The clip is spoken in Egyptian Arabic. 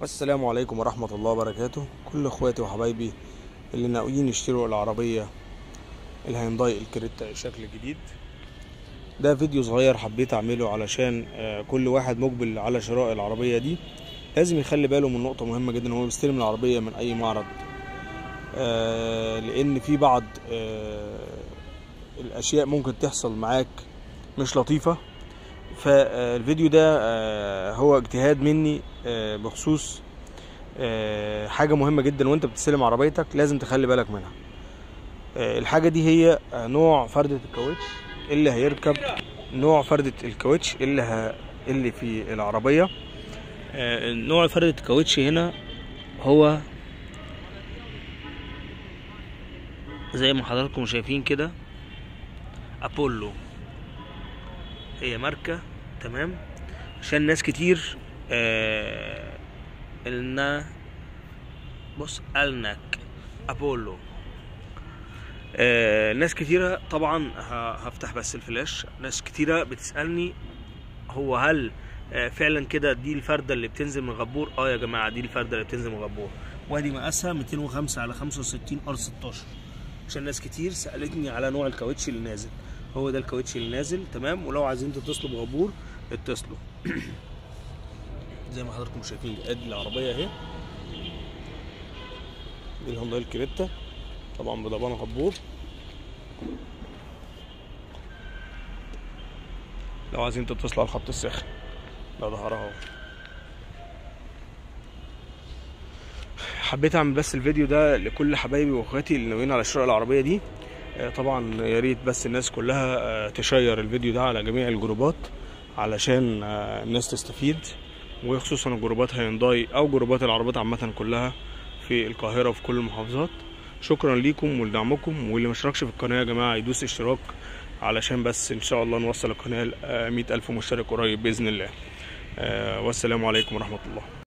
السلام عليكم ورحمة الله وبركاته كل اخواتي وحبايبي اللي ناويين يشتروا العربية الهيونداي الكريتا شكل جديد ده فيديو صغير حبيت اعمله علشان آه، كل واحد مقبل على شراء العربية دي لازم يخلي باله من نقطة مهمة جدا هو بيستلم العربية من اي معرض آه، لان في بعض آه، الاشياء ممكن تحصل معاك مش لطيفة فالفيديو ده آه، هو اجتهاد مني آه، بخصوص آه، حاجة مهمة جدا وانت بتستلم عربيتك لازم تخلي بالك منها آه، الحاجة دي هي آه، نوع فردة الكاوتش اللي هيركب نوع فردة الكاوتش اللي ه... اللي في العربية آه، نوع فردة الكاوتش هنا هو زي ما حضراتكم شايفين كده ابولو هي ماركة تمام عشان ناس كتير آه قلنا بص النك ابولو آه ناس كتيرة طبعا ه- هفتح بس الفلاش ناس كتيرة بتسألني هو هل آه فعلا كده دي الفردة اللي بتنزل من غبور اه يا جماعة دي الفردة اللي بتنزل من غبور وادي مقاسها 205 على 65 ار 16 عشان ناس كتير سألتني على نوع الكاوتش اللي نازل هو ده الكاوتش اللي نازل تمام ولو عايزين تتصلوا بغبور اتصلوا زي ما حضراتكم شايفين ادي العربيه اهي دي الهونداي الكريتا طبعا بضبان غبور لو عايزين تتصلوا على الخط الساخن ده ظهرها اهو حبيت اعمل بس الفيديو ده لكل حبايبي واخواتي اللي ناويين على شراء العربيه دي آه، طبعا يا ريت بس الناس كلها آه، تشير الفيديو ده على جميع الجروبات علشان آه، الناس تستفيد وخصوصا الجروبات هيونداي او جروبات العربيات عامه كلها في القاهره وفي كل المحافظات شكرا ليكم ولدعمكم واللي مشتركش في القناه يا جماعه يدوس اشتراك علشان بس ان شاء الله نوصل القناه ل 100 الف مشترك قريب باذن الله آه، والسلام عليكم ورحمه الله